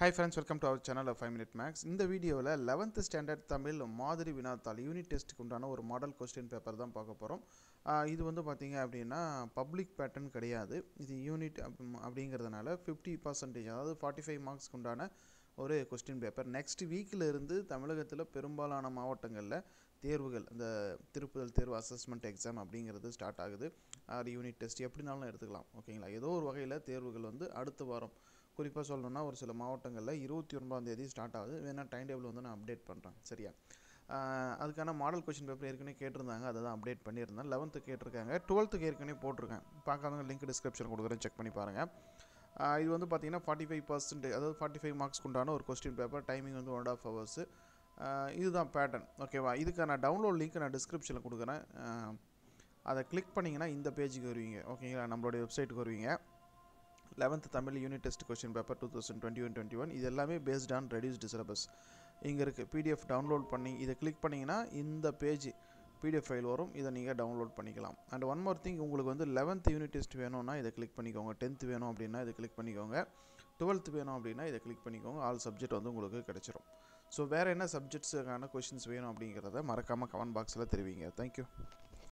hi friends welcome to our channel five minute maths இந்த வீடியோவில் eleventh standard Tamil மாதிரி வினாத்தாள் யூனிட் டெஸ்ட்டுக்கு உண்டான ஒரு மாடல் கொஸ்டின் பேப்பர் தான் பார்க்க போகிறோம் இது வந்து பார்த்தீங்க அப்படின்னா பப்ளிக் பேட்டர்ன் கிடையாது இது யூனிட் அப்படிங்கிறதுனால ஃபிஃப்டி பர்சன்டேஜ் அதாவது ஃபார்ட்டி ஃபைவ் மார்க்ஸ்க்கு உண்டான ஒரு கொஸ்டின் பேப்பர் நெக்ஸ்ட் வீக்கில் இருந்து தமிழகத்தில் பெரும்பாலான மாவட்டங்களில் தேர்வுகள் இந்த திருப்புதல் தேர்வு அசஸ்மெண்ட் எக்ஸாம் அப்படிங்கிறது ஸ்டார்ட் ஆகுது அது யூனிட் டெஸ்ட் எப்படினாலும் எடுத்துக்கலாம் ஓகேங்களா ஏதோ ஒரு வகையில் தேர்வுகள் வந்து அடுத்த வாரம் குறிப்பாக சொல்லணும்னா ஒரு சில மாவட்டங்களில் இருபத்தி ஒன்பதாம் தேதி ஸ்டார்ட் ஆகுது வேணால் டைம் டேபிள் வந்து நான் அப்டேட் பண்ணுறேன் சரியா ஆஹ் அதுக்கான மாடல் கொஷின் பேப்பர் ஏற்கனவே கேட்டிருந்தாங்க அதை தான் அப்டேட் பண்ணியிருந்தேன் லெவன்த்து கேட்டிருக்காங்க டுவெல்த்துக்கு ஏற்கனவே போட்டிருக்கேன் பார்க்காதவங்க லிங்க் டிஸ்கிரிப்ஷன் கொடுக்குறேன் செக் பண்ணி பாருங்கள் ஆஹ் இது வந்து பார்த்தீங்கன்னா ஃபார்ட்டி ஃபைவ் பர்சன்டேஜ் அதாவது ஃபார்ட்டி ஃபைவ் மார்க்ஸ்க்கு உண்டான ஒரு கொஸ்டின் பேப்பர் டைமிங் வந்து ஒன் ஆஃப் ஹவர்ஸு இதுதான் பேட்டர்ன் ஓகேவா இதுக்கான டவுன்லோட் லிங்க் நான் டிஸ்கிரிப்ஷனில் கொடுக்குறேன் ஆஹ் அதை கிளிக் பண்ணிங்கன்னா இந்த பேஜுக்கு வருவீங்க ஓகேங்களா நம்மளுடைய வெப்சைட்டுக்கு வருவீங்க eleventh Tamil unit test question paper two thousand twenty one twenty one இது எல்லாமே பேஸ்ட் ஆன் ரெடியூஸ்டு சிலபஸ் இங்கே இருக்குது பிடிஎஃப் டவுன்லோட் பண்ணி இதை கிளிக் பண்ணிங்கன்னா இந்த பேஜ் பிடிஎஃப் ஃபைல் வரும் இதை நீங்கள் டவுன்லோட் பண்ணிக்கலாம் அண்ட் ஒன் மோர் திங் உங்களுக்கு வந்து லெவன்த் யூனிட் டெஸ்ட் வேணும்னா இதை கிளிக் பண்ணிக்கோங்க டென்த் வேணும் அப்படின்னா இதை கிளிக் பண்ணிக்கோங்க டுவெல்த் வேணும் அப்படின்னா இதை கிளிக் பண்ணிக்கோங்க ஆல் சப்ஜெக்ட் வந்து உங்களுக்கு கிடச்சிரும் ஸோ வேறு என்ன சப்ஜெக்ட்ஸுக்கான கொஷின்ஸ் வேணும் அப்படிங்கிறத மறக்காமல் கமெண்ட் பாக்ஸில் தெரிவிங்க தேங்க்யூ